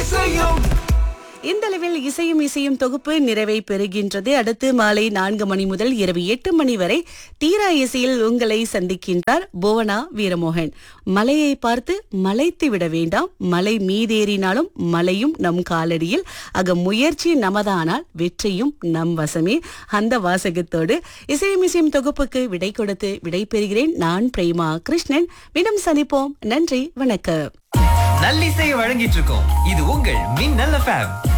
இசையும் இந்த அளவில் இசையும் இசையும் தொகுப்பு நிறைவை பெறுகின்றது அடுத்து மாலை நான்கு மணி முதல் இரவு எட்டு மணி வரை தீரா இசையில் உங்களை சந்திக்கின்றார் புவனா வீரமோகன் மலையை பார்த்து மலைத்து விட வேண்டாம் மலை மீதேறினாலும் மலையும் நம் காலடியில் ஆக முயற்சி நமதானால் வெற்றியும் நம் வசமே அந்த வாசகத்தோடு இசையும் இசையும் தொகுப்புக்கு விடை கொடுத்து விடை பெறுகிறேன் நான் பிரேமா கிருஷ்ணன் மீண்டும் சந்திப்போம் நன்றி வணக்கம் நல்லிசையை வழங்கிட்டு இருக்கோம் இது உங்கள் மின்னல் எஃப்எம்